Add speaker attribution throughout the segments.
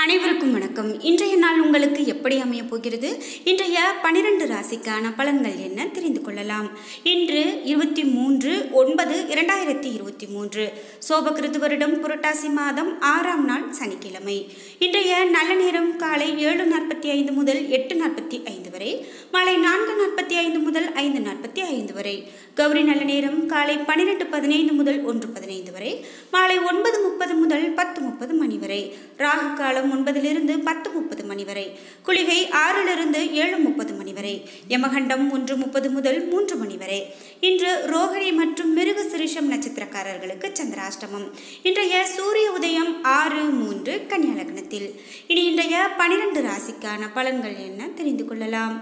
Speaker 1: அனைவருக்கும் வணக்கம் இன்றைய நாள் உங்களுக்கு எப்படி அமையப் போகிறது இன்றைய பனிரெண்டு ராசிக்கான பலன்கள் என்ன தெரிந்து கொள்ளலாம் இன்று இருபத்தி மூன்று ஒன்பது இரண்டாயிரத்தி இருபத்தி மூன்று சோபகிருது வருடம் புரட்டாசி மாதம் ஆறாம் நாள் சனிக்கிழமை இன்றைய நல்ல நேரம் காலை ஏழு நாற்பத்தி ஐந்து முதல் எட்டு நாற்பத்தி ஐந்து வரை மாலை நான்கு நாற்பத்தி ஐந்து முதல் ஐந்து நாற்பத்தி ஐந்து வரை கௌரி நல்ல நேரம் காலை பன்னிரெண்டு பதினைந்து முதல் ஒன்று பதினைந்து வரை மாலை ஒன்பது முப்பது முதல் பத்து முப்பது மணி வரை ராகு காலம் ஒன்பதிலிருந்து பத்து முப்பது மணி வரை குளிகை ஆறிலிருந்து ஏழு முப்பது மணி வரை யமகண்டம் ஒன்று முப்பது முதல் மூன்று மணி வரை இன்று ரோகிணி மற்றும் மிருக சிரிஷம் நட்சத்திரக்காரர்களுக்கு சந்திராஷ்டமம் இன்றைய சூரிய உதயம் ஆறு மூன்று கன்னியா லக்னத்தில் இனி இன்றைய பனிரெண்டு ராசிக்கான பலன்கள் என்ன தெரிந்து கொள்ளலாம்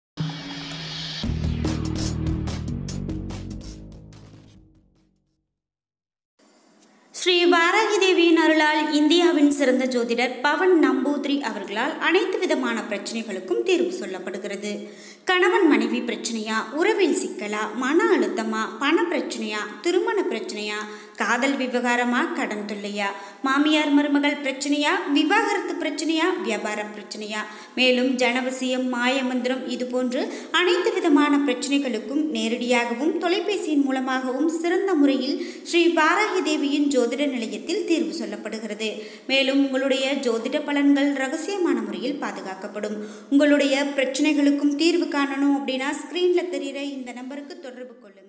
Speaker 1: ஸ்ரீ வாராகி தேவியின் அருளால் இந்தியாவின் சிறந்த ஜோதிடர் பவன் நம்பூதிரி அவர்களால் அனைத்து விதமான பிரச்சனைகளுக்கும் தீர்வு சொல்லப்படுகிறது கணவன் மனைவி பிரச்சனையா உறவில் சிக்கலா மன அழுத்தமா பண பிரச்சனையா திருமண பிரச்சனையா காதல் விவகாரமா கடன் தொல்லையா மாமியார் மருமகள் பிரச்சனையா விவாகரத்து பிரச்சனையா வியாபார பிரச்சனையா மேலும் ஜனவசியம் மாயமந்திரம் இது போன்று அனைத்து விதமான பிரச்சனைகளுக்கும் நேரடியாகவும் தொலைபேசியின் மூலமாகவும் சிறந்த முறையில் ஸ்ரீ வாராகி தேவியின் ஜோதிட நிலையத்தில் தீர்வு சொல்லப்படுகிறது மேலும் உங்களுடைய ஜோதிட பலன்கள் ரகசியமான முறையில் பாதுகாக்கப்படும் உங்களுடைய பிரச்சனைகளுக்கும் தீர்வு காணணும் அப்படின்னா ஸ்க்ரீன்ல தெரிகிற இந்த நம்பருக்கு தொடர்பு கொள்ளுங்க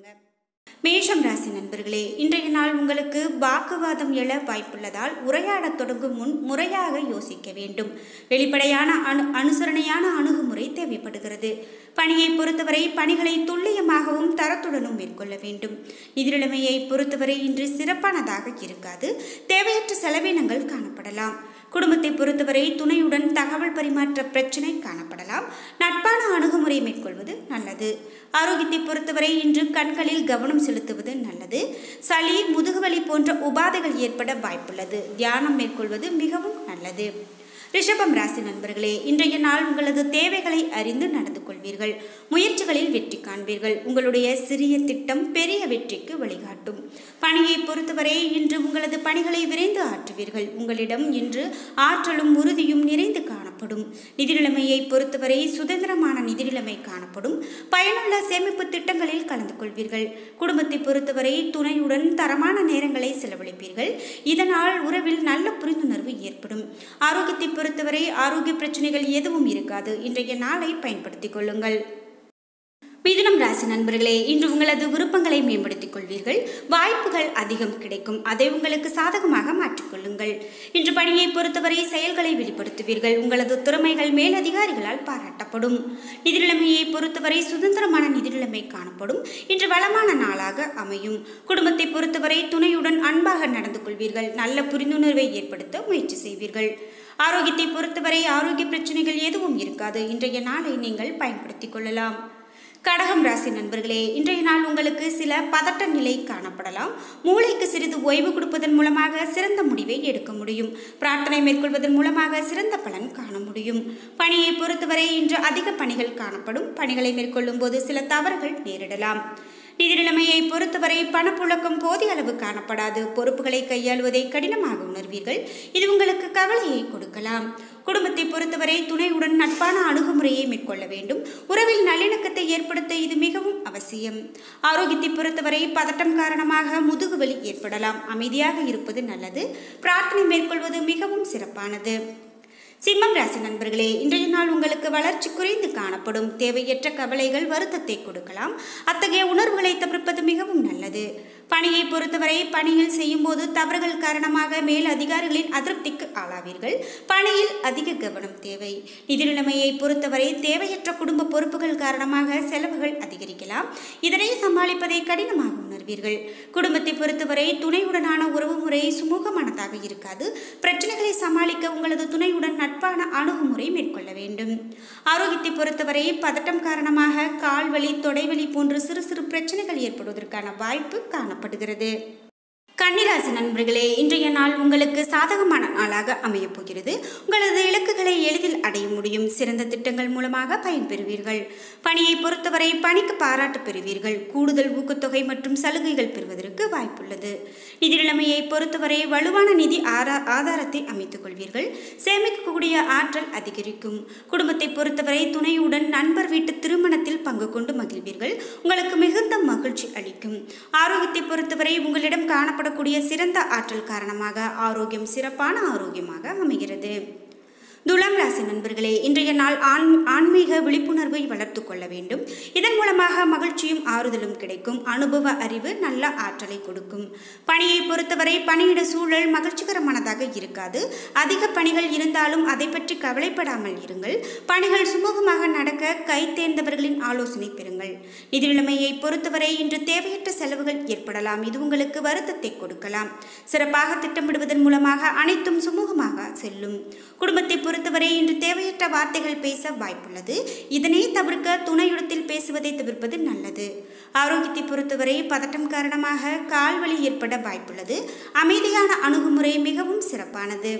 Speaker 1: மேஷம் ராசி நண்பர்களே இன்றைய நாள் உங்களுக்கு வாக்குவாதம் எழ வாய்ப்புள்ளதால் உரையாடத் தொடங்கும் முன் முறையாக யோசிக்க வேண்டும் வெளிப்படையான அணு அனுசரணையான அணுகுமுறை தேவைப்படுகிறது பணியை பொறுத்தவரை பணிகளை துல்லியமாகவும் தரத்துடனும் மேற்கொள்ள வேண்டும் நிதிநிலைமையை பொறுத்தவரை இன்று சிறப்பானதாக இருக்காது தேவையற்ற செலவினங்கள் காணப்படலாம் குடும்பத்தை பொறுத்தவரை துணையுடன் தகவல் பரிமாற்ற பிரச்சனை காணப்படலாம் நட்பான அணுகுமுறை மேற்கொள்வது நல்லது ஆரோக்கியத்தை பொறுத்தவரை இன்று கண்களில் கவனம் செலுத்துவது நல்லது சளி முதுகுவலி போன்ற உபாதைகள் ஏற்பட வாய்ப்புள்ளது தியானம் மேற்கொள்வது மிகவும் நல்லது ரிஷபம் ராசி நண்பர்களே இன்றைய நாள் உங்களது தேவைகளை அறிந்து நடந்து கொள்வீர்கள் முயற்சிகளில் வெற்றி காண்பீர்கள் உங்களுடைய சிறிய திட்டம் பெரிய வெற்றிக்கு வழிகாட்டும் பணியை பொறுத்தவரை இன்று உங்களது பணிகளை விரைந்து ஆற்றுவீர்கள் உங்களிடம் இன்று ஆற்றலும் உறுதியும் நிறைந்து காணப்படும் நிதிநிலைமையை பொறுத்தவரை சுதந்திரமான நிதிநிலைமை காணப்படும் பயனுள்ள சேமிப்பு திட்டங்களில் கலந்து கொள்வீர்கள் குடும்பத்தை பொறுத்தவரை துணையுடன் தரமான நேரங்களை செலவழிப்பீர்கள் இதனால் உறவில் நல்ல புரிந்துணர்வு ஏற்படும் ஆரோக்கியத்தை பொறுத்தவரை ஆரோக்கிய பிரச்சனைகள் எதுவும் இருக்காது இன்றைய நாளை பயன்படுத்திக் கொள்ளுங்கள் மிதுனம் ராசி நண்பர்களே இன்று உங்களது விருப்பங்களை மேம்படுத்திக் கொள்வீர்கள் வாய்ப்புகள் அதிகம் கிடைக்கும் அதை உங்களுக்கு சாதகமாக மாற்றிக்கொள்ளுங்கள் இன்று பணியை பொறுத்தவரை செயல்களை வெளிப்படுத்துவீர்கள் உங்களது திறமைகள் மேலதிகாரிகளால் பாராட்டப்படும் நிதிநிலைமையை பொறுத்தவரை சுதந்திரமான நிதிநிலைமை காணப்படும் இன்று வளமான நாளாக அமையும் குடும்பத்தை பொறுத்தவரை துணையுடன் அன்பாக நடந்து கொள்வீர்கள் நல்ல புரிந்துணர்வை ஏற்படுத்த முயற்சி செய்வீர்கள் ஆரோக்கியத்தை பொறுத்தவரை ஆரோக்கிய பிரச்சனைகள் எதுவும் இருக்காது இன்றைய நாளை நீங்கள் பயன்படுத்திக் கொள்ளலாம் கடகம் ராசி நண்பர்களே இன்றைய நாள் உங்களுக்கு சில பதட்ட நிலை காணப்படலாம் மூளைக்கு சிறிது ஓய்வு கொடுப்பதன் மூலமாக சிறந்த முடிவை எடுக்க முடியும் பிரார்த்தனை மேற்கொள்வதன் மூலமாக சிறந்த பலன் காண முடியும் பணியை பொறுத்தவரை இன்று அதிக பணிகள் காணப்படும் பணிகளை மேற்கொள்ளும் போது சில தவறுகள் நேரிடலாம் நிதி நிலைமையை பொறுத்தவரை பணப்புழக்கம் போதிய அளவு காணப்படாது பொறுப்புகளை கையாளுவதை கடினமாக உணர்வீர்கள் இது உங்களுக்கு கவலையை கொடுக்கலாம் குடும்பத்தை பொறுத்தவரை துணையுடன் நட்பான அணுகுமுறையை மேற்கொள்ள வேண்டும் உறவில் நல்லிணக்கத்தை ஏற்படுத்த இது மிகவும் அவசியம் ஆரோக்கியத்தை பொறுத்தவரை பதட்டம் காரணமாக முதுகுவலி ஏற்படலாம் அமைதியாக இருப்பது நல்லது பிரார்த்தனை மேற்கொள்வது மிகவும் சிறப்பானது சிம்மம் ராசி நண்பர்களே இன்றைய நாள் உங்களுக்கு வளர்ச்சி குறைந்து காணப்படும் தேவையற்ற கவலைகள் வருத்தத்தை கொடுக்கலாம் அத்தகைய உணர்வுகளை தவிர்ப்பது மிகவும் நல்லது பணியை பொறுத்தவரை பணியில் செய்யும்போது தவறுகள் காரணமாக மேல் அதிகாரிகளின் அதிருப்திக்கு ஆளாவீர்கள் பணியில் அதிக கவனம் தேவை நிதி நிலைமையை பொறுத்தவரை தேவையற்ற குடும்ப பொறுப்புகள் காரணமாக செலவுகள் அதிகரிக்கலாம் இதனை சமாளிப்பதை கடினமாக உணர்வீர்கள் குடும்பத்தை பொறுத்தவரை துணையுடனான உறவு முறை சுமூகமானதாக இருக்காது பிரச்சனைகளை சமாளிக்க உங்களது துணையுடன் நட்பான அணுகுமுறை மேற்கொள்ள வேண்டும் ஆரோக்கியத்தை பொறுத்தவரை பதட்டம் காரணமாக கால்வலி தொடைவலி போன்ற சிறு சிறு பிரச்சனைகள் ஏற்படுவதற்கான வாய்ப்பு காணப்படுகிறது கன்னிராசி நண்பர்களே இன்றைய நாள் உங்களுக்கு சாதகமான நாளாக அமையப் போகிறது உங்களது இலக்குகளை எளிதில் அடைய முடியும் சிறந்த திட்டங்கள் மூலமாக பயன்பெறுவீர்கள் பணியை பொறுத்தவரை பணிக்கு பாராட்டு பெறுவீர்கள் கூடுதல் ஊக்கத்தொகை மற்றும் சலுகைகள் பெறுவதற்கு வாய்ப்புள்ளது நிதி நிலைமையை பொறுத்தவரை வலுவான நிதி ஆரா ஆதாரத்தை அமைத்துக் கொள்வீர்கள் சேமிக்கக்கூடிய ஆற்றல் அதிகரிக்கும் குடும்பத்தை பொறுத்தவரை துணையுடன் நண்பர் வீட்டு திருமணத்தில் பங்கு கொண்டு மகிழ்வீர்கள் உங்களுக்கு மிகுந்த மகிழ்ச்சி அளிக்கும் ஆரோக்கியத்தை பொறுத்தவரை உங்களிடம் காணப்படக்கூடிய சிறந்த ஆற்றல் காரணமாக ஆரோக்கியம் சிறப்பான ஆரோக்கியமாக அமைகிறது துலாம் ராசி நண்பர்களே இன்றைய நாள் ஆண் ஆன்மீக விழிப்புணர்வை வளர்த்து கொள்ள வேண்டும் இதன் மூலமாக மகிழ்ச்சியும் ஆறுதலும் கிடைக்கும் அனுபவ அறிவு நல்ல ஆற்றலை கொடுக்கும் பணியை பொறுத்தவரை பணியிட சூழல் மகிழ்ச்சிகரமானதாக இருக்காது அதிக பணிகள் இருந்தாலும் அதை பற்றி கவலைப்படாமல் இருங்கள் பணிகள் சுமூகமாக நடக்க கை தேர்ந்தவர்களின் ஆலோசனை பெறுங்கள் நிதி நிலைமையை பொறுத்தவரை இன்று தேவையற்ற செலவுகள் ஏற்படலாம் இது உங்களுக்கு வருத்தத்தை கொடுக்கலாம் சிறப்பாக திட்டமிடுவதன் மூலமாக அனைத்தும் சுமூகமாக செல்லும் குடும்பத்தை பொறுத்தவரை இன்று தேவையற்ற வார்த்தைகள் பேச வாய்ப்புள்ளது இதனை தவிர்க்க துணையுடத்தில் பேசுவதை தவிர்ப்பது நல்லது ஆரோக்கியத்தை பொறுத்தவரை பதட்டம் காரணமாக கால்வலி ஏற்பட வாய்ப்புள்ளது அமைதியான அணுகுமுறை மிகவும் சிறப்பானது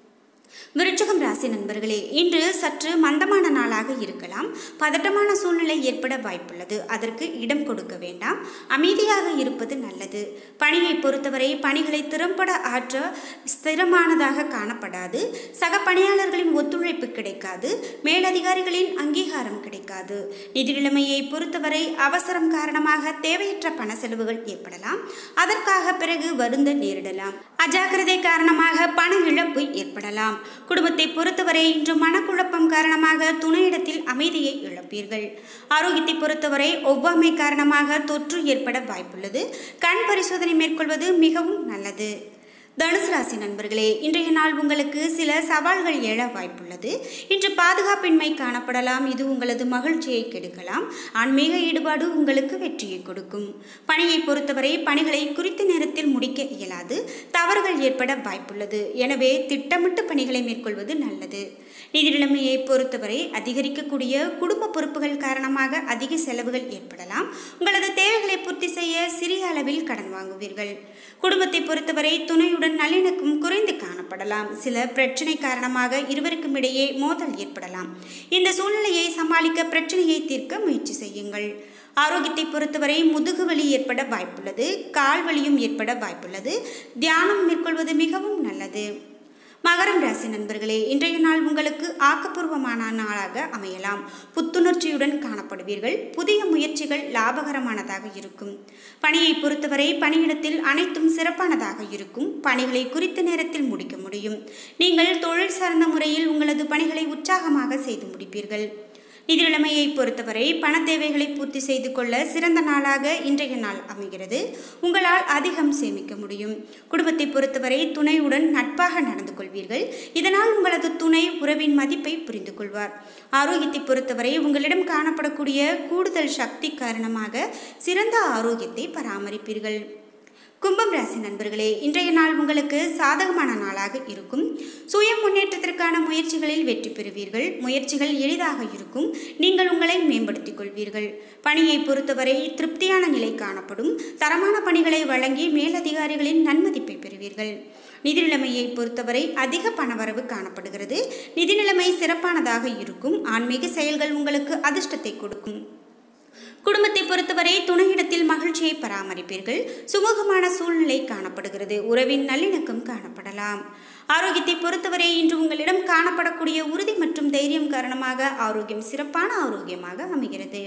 Speaker 1: விருச்சகம் ராசி நண்பர்களே இன்று சற்று மந்தமான நாளாக இருக்கலாம் பதட்டமான சூழ்நிலை ஏற்பட வாய்ப்புள்ளது அதற்கு இடம் கொடுக்க வேண்டாம் அமைதியாக இருப்பது நல்லது பணியை பொறுத்தவரை பணிகளை திறம்பட ஆற்ற ஸ்திரமானதாக காணப்படாது சக பணியாளர்களின் ஒத்துழைப்பு கிடைக்காது மேலதிகாரிகளின் அங்கீகாரம் கிடைக்காது நிதி நிலைமையை பொறுத்தவரை அவசரம் காரணமாக தேவையற்ற பண செலவுகள் ஏற்படலாம் அதற்காக பிறகு வருந்த நேரிடலாம் அஜாக்கிரதை காரணமாக பண இழப்பு ஏற்படலாம் குடும்பத்தை பொறுத்தவரை இன்று மனக்குழப்பம் காரணமாக துணையிடத்தில் அமைதியை இழப்பீர்கள் ஆரோக்கியத்தை பொறுத்தவரை ஒவ்வாமை காரணமாக தொற்று ஏற்பட வாய்ப்புள்ளது கண் பரிசோதனை மேற்கொள்வது மிகவும் நல்லது தனுசு ராசி நண்பர்களே இன்றைய நாள் உங்களுக்கு சில சவால்கள் எழ வாய்ப்புள்ளது இன்று பாதுகாப்பின்மை காணப்படலாம் இது உங்களது மகிழ்ச்சியை கெடுக்கலாம் ஆன்மீக ஈடுபாடு உங்களுக்கு வெற்றியை கொடுக்கும் பணியை பொறுத்தவரை பணிகளை குறித்த நேரத்தில் முடிக்க இயலாது தவறுகள் ஏற்பட வாய்ப்புள்ளது எனவே திட்டமிட்டு பணிகளை மேற்கொள்வது நல்லது நிதி நிலைமையை பொறுத்தவரை அதிகரிக்கக்கூடிய குடும்ப பொறுப்புகள் காரணமாக அதிக செலவுகள் ஏற்படலாம் உங்களது தேவைகளை பூர்த்தி செய்ய சிறிய அளவில் கடன் வாங்குவீர்கள் குடும்பத்தை பொறுத்தவரை துணையுடன் நல்லிணக்கம் குறைந்து காணப்படலாம் சில பிரச்சனை காரணமாக இருவருக்கும் இடையே மோதல் ஏற்படலாம் இந்த சூழ்நிலையை சமாளிக்க பிரச்சனையை தீர்க்க முயற்சி செய்யுங்கள் ஆரோக்கியத்தை பொறுத்தவரை முதுகு வலி ஏற்பட வாய்ப்புள்ளது கால் வலியும் ஏற்பட வாய்ப்புள்ளது தியானம் மேற்கொள்வது மிகவும் நல்லது மகரம் ராசி நண்பர்களே இன்றைய நாள் உங்களுக்கு ஆக்கப்பூர்வமான நாளாக அமையலாம் புத்துணர்ச்சியுடன் காணப்படுவீர்கள் புதிய முயற்சிகள் லாபகரமானதாக இருக்கும் பணியை பொறுத்தவரை பணியிடத்தில் அனைத்தும் சிறப்பானதாக இருக்கும் பணிகளை குறித்த நேரத்தில் முடிக்க முடியும் நீங்கள் தொழில் சார்ந்த முறையில் உங்களது பணிகளை உற்சாகமாக செய்து முடிப்பீர்கள் நிதி நிலைமையை பொறுத்தவரை பண தேவைகளை பூர்த்தி செய்து கொள்ள சிறந்த நாளாக இன்றைய நாள் அமைகிறது உங்களால் அதிகம் சேமிக்க முடியும் குடும்பத்தை பொறுத்தவரை துணையுடன் நட்பாக நடந்து கொள்வீர்கள் இதனால் உங்களது துணை உறவின் மதிப்பை புரிந்து கொள்வார் ஆரோக்கியத்தை பொறுத்தவரை உங்களிடம் காணப்படக்கூடிய கூடுதல் சக்தி காரணமாக சிறந்த ஆரோக்கியத்தை பராமரிப்பீர்கள் கும்பம் ராசி நண்பர்களே இன்றைய நாள் உங்களுக்கு சாதகமான நாளாக இருக்கும் சுய முன்னேற்றத்திற்கான முயற்சிகளில் வெற்றி பெறுவீர்கள் முயற்சிகள் எளிதாக இருக்கும் நீங்கள் உங்களை மேம்படுத்திக் கொள்வீர்கள் பணியை பொறுத்தவரை திருப்தியான நிலை காணப்படும் தரமான பணிகளை வழங்கி மேலதிகாரிகளின் நன்மதிப்பை பெறுவீர்கள் நிதி நிலைமையை பொறுத்தவரை அதிக பணவரவு காணப்படுகிறது நிதி நிலைமை சிறப்பானதாக இருக்கும் ஆன்மீக செயல்கள் உங்களுக்கு அதிர்ஷ்டத்தை கொடுக்கும் குடும்பத்தை பொறுத்தவரை துணையிடத்தில் மகிழ்ச்சியை பராமரிப்பீர்கள் சுமூகமான சூழ்நிலை காணப்படுகிறது உறவின் நல்லிணக்கம் காணப்படலாம் ஆரோக்கியத்தை பொறுத்தவரை இன்று உங்களிடம் காணப்படக்கூடிய உறுதி மற்றும் தைரியம் காரணமாக ஆரோக்கியம் சிறப்பான ஆரோக்கியமாக அமைகிறது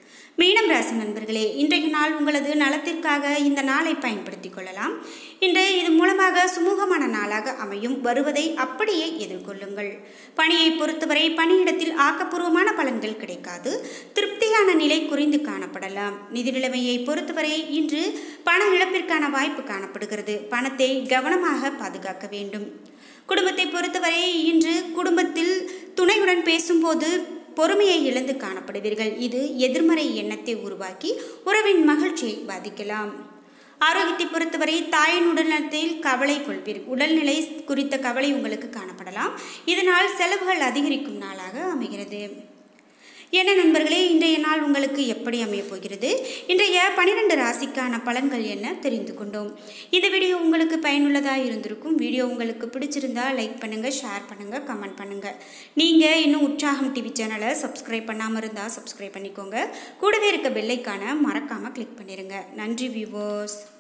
Speaker 1: மீனம் ராசி நண்பர்களே இன்றைய நாள் உங்களது நலத்திற்காக இந்த நாளை பயன்படுத்திக் கொள்ளலாம் இன்று இது மூலமாக சுமூகமான நாளாக அமையும் வருவதை அப்படியே எதிர்கொள்ளுங்கள் பணியை பொறுத்தவரை பணியிடத்தில் ஆக்கப்பூர்வமான பலன்கள் கிடைக்காது திருப்தியான நிலை குறைந்து காணப்படலாம் நிதி நிலைமையை பொறுத்தவரை இன்று பண இழப்பிற்கான வாய்ப்பு காணப்படுகிறது பணத்தை கவனமாக பாதுகாக்க வேண்டும் குடும்பத்தை பொறுத்தவரை இன்று குடும்பத்தில் துணையுடன் பேசும்போது பொறுமையை இழந்து காணப்படுவீர்கள் இது எதிர்மறை எண்ணத்தை உருவாக்கி உறவின் மகிழ்ச்சியை பாதிக்கலாம் ஆரோக்கியத்தை பொறுத்தவரை தாயின் உடல்நலத்தில் கவலை கொள்வீர் உடல்நிலை குறித்த கவலை உங்களுக்கு காணப்படலாம் இதனால் செலவுகள் அதிகரிக்கும் நாளாக அமைகிறது என்ன நண்பர்களே இன்றைய நாள் உங்களுக்கு எப்படி அமையப் போகிறது இன்றைய பனிரெண்டு ராசிக்கான பலன்கள் என்ன தெரிந்து கொண்டோம் இந்த வீடியோ உங்களுக்கு பயனுள்ளதாக இருந்திருக்கும் வீடியோ உங்களுக்கு பிடிச்சிருந்தா லைக் பண்ணுங்கள் ஷேர் பண்ணுங்கள் கமெண்ட் பண்ணுங்கள் நீங்கள் இன்னும் உற்சாகம் டிவி சேனலை சப்ஸ்கிரைப் பண்ணாமல் இருந்தால் சப்ஸ்கிரைப் பண்ணிக்கோங்க கூடவே இருக்க பெல்லைக்கான மறக்காமல் கிளிக் பண்ணிடுங்க நன்றி வியூவர்ஸ்